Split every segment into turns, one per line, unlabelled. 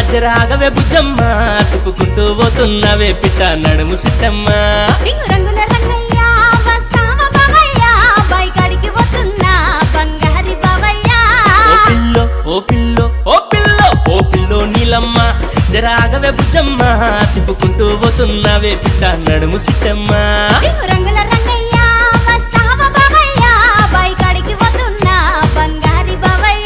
జరాగవే బుజ్జమ్మ తిప్పుకుంటూ పోతున్నవే పిట్ట నడుము సిట్టమ్మ
రింగు రంగుల రంగయ్య వస్తావా బావయ్య బైకాడికి వస్తున్నా బంగారి బావయ్య
ఓ పిల్లో ఓ పిల్లో ఓ పిల్లో ఓ పిల్లో నీలమ్మ జరాగవే బుజ్జమ్మ తిప్పుకుంటూ పోతున్నవే పిట్ట నడుము సిట్టమ్మ
రింగు రంగుల రంగయ్య వస్తావా బావయ్య బైకాడికి వస్తున్నా బంగారి బావయ్య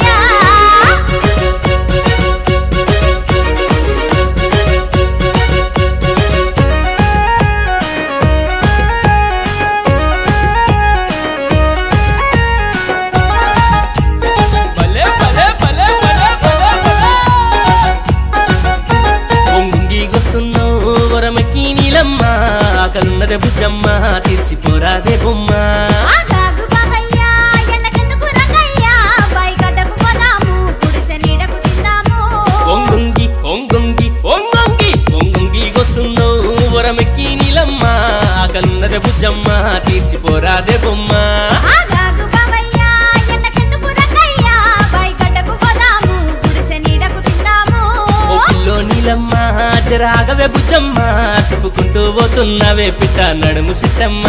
భలే భలే భలే భలే భలే భలే ఒంగిగొస్తున్నావు వరమకి నీలమ్మ ఆకలున్నదే బుజ్జమ్మ తీర్చిపోరాదే బొమ్మ
ఆగాగు బావయ్య ఎన్నకెందుకు రంగయ్య బైకాడకు పోదాము గుడిసె నీడకు తిందాము
ఒంగొంగి ఒంగొంగి ఒంగొంగి ఒంగొంగి గొస్తున్నావు వరమెక్కి నీలమ్మ ఆకలున్నదే బుజ్జమ్మ తీర్చిపోరాదే బొమ్మ
ఆగాగు బావయ్య ఎన్నకెందుకు రంగయ్య బైకాడకు పోదాము గుడిసె నీడకు తిందాము
ఓ పిల్లో నీలమ్మ జరాగవే బుజ్జమ్మ తిప్పుకుంటూ పోతున్నవే పిట్ట నడుము సిట్టమ్మ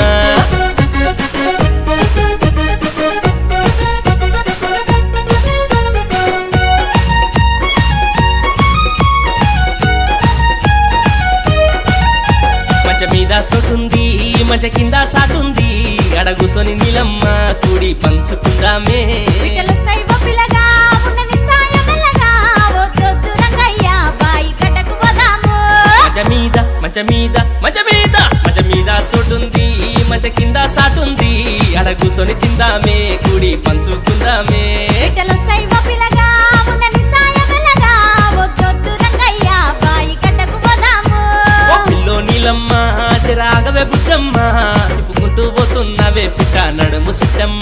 మంచ మీద సొటుంది మంచ కింద సాటుంది అడగుసొని నీలమ్మ కూడి పంచుకుందామే
పిట్టలొస్తాయి బొప్పిలగా ఉండనిస్తాయ మెల్లగా వద్దొద్దు రంగయ్య బాయి కట్టకు పోదాము
మంచ మీద మంచ మీద మంచ మీద మంచ మీద సోటుంది మంచ కింద సాటుంది అడగుసొని తిందామే కూడి పంచుకుందామే
పిట్టలొస్తాయి బొప్పిలగా ఉండనిస్తాయ మెల్లగా వద్దొద్దు రంగయ్య బాయి కట్టకు పోదాము
ఓ పిల్లో నీలమ్మ రాగవే బుజ్జమ్మ తిప్పుకుంటూ పోతున్నవే పిట్ట నడుము సిట్టమ్మ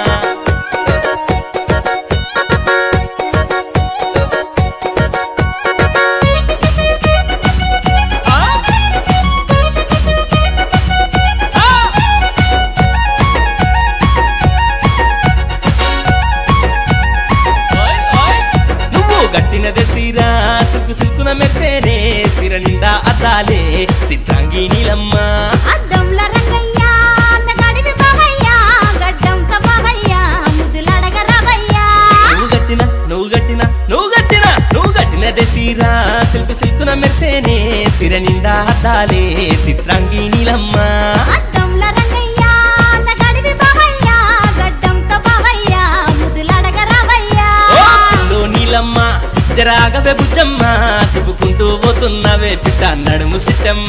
ఓయ్ ఓయ్ నువ్వు గట్టినదే సిరా సుక్కు సుక్కున మెరిసేనే సిర నిండా అద్దాలే చిత్రాంగి నీలమ్మ
అద్దంల రంగయ్య అందగాడివి బావయ్య గడ్డంతో బావయ్య ముద్దులాడగ రావయ్య
నువ్వు గట్టిన నువ్వు గట్టిన నువ్వు గట్టిన నువ్వు గట్టినదే సిరా సిల్కు సిల్కున మెరిసేనే సిర నిండా అద్దాలే చిత్రాంగి నీలమ్మ
అద్దంల రంగయ్య అందగాడివి బావయ్య గడ్డంతో బావయ్య ముద్దులాడగ రావయ్య
ఓ పిల్లో నీలమ్మ జరాగవే బుజ్జమ్మ తిప్పుకుంటూ పోతున్నవే పిట్ట నడుము సిట్టమ్మ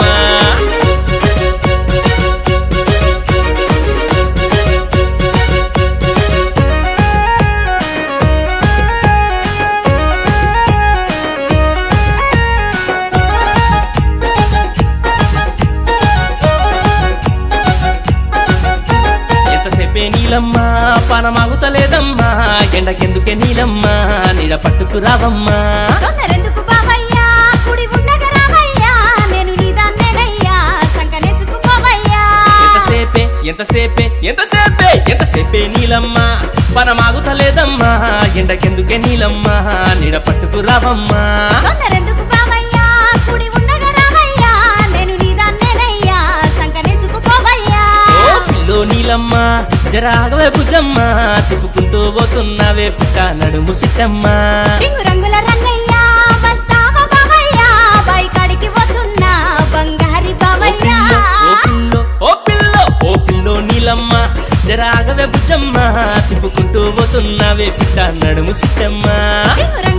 ఎంతసేపే నీలమ్మ పనమాగుతలేదమ్మా ఎండకెందుకే నీలమ్మ నీడ పట్టుకు రావమ్మా
తొందరెందుకు బావయ్య కుడి ఉండగ రావయ్య నేను నీదాన్నేనయ్యా సంకనేసుకు పోవయ్యా
ఎంతసేపే ఎంతసేపే ఎంతసేపే ఎంతసేపే నీలమ్మ పనమాగుతలేదమ్మా ఎండకెందుకే నీలమ్మ నీడ పట్టుకు రావమ్మా
తొందరెందుకు బావయ్య కుడి ఉండగ రావయ్య నేను నీదాన్నేనయ్యా సంకనేసుకు పోవయ్యా
ఓ పిల్లో నీలమ్మ జరాగవే భుజమ్మ తిప్పుకుంటూ పోతున్నవే పుట్ట నడుము సిట్టమ్మ
రింగు రంగుల రంగయ్య వస్తావా బావయ్య బైకాడికి వస్తున్నా బంగారి
ఓ
బావయ్య
పిల్లో ఓ పిల్లో ఓ పిల్లో ఓ పిల్లో నీలమ్మ జరాగవే భుజమ్మ తిప్పుకుంటూ పోతున్నవే పుట్ట నడుము సిట్టమ్మ
రింగు రంగుల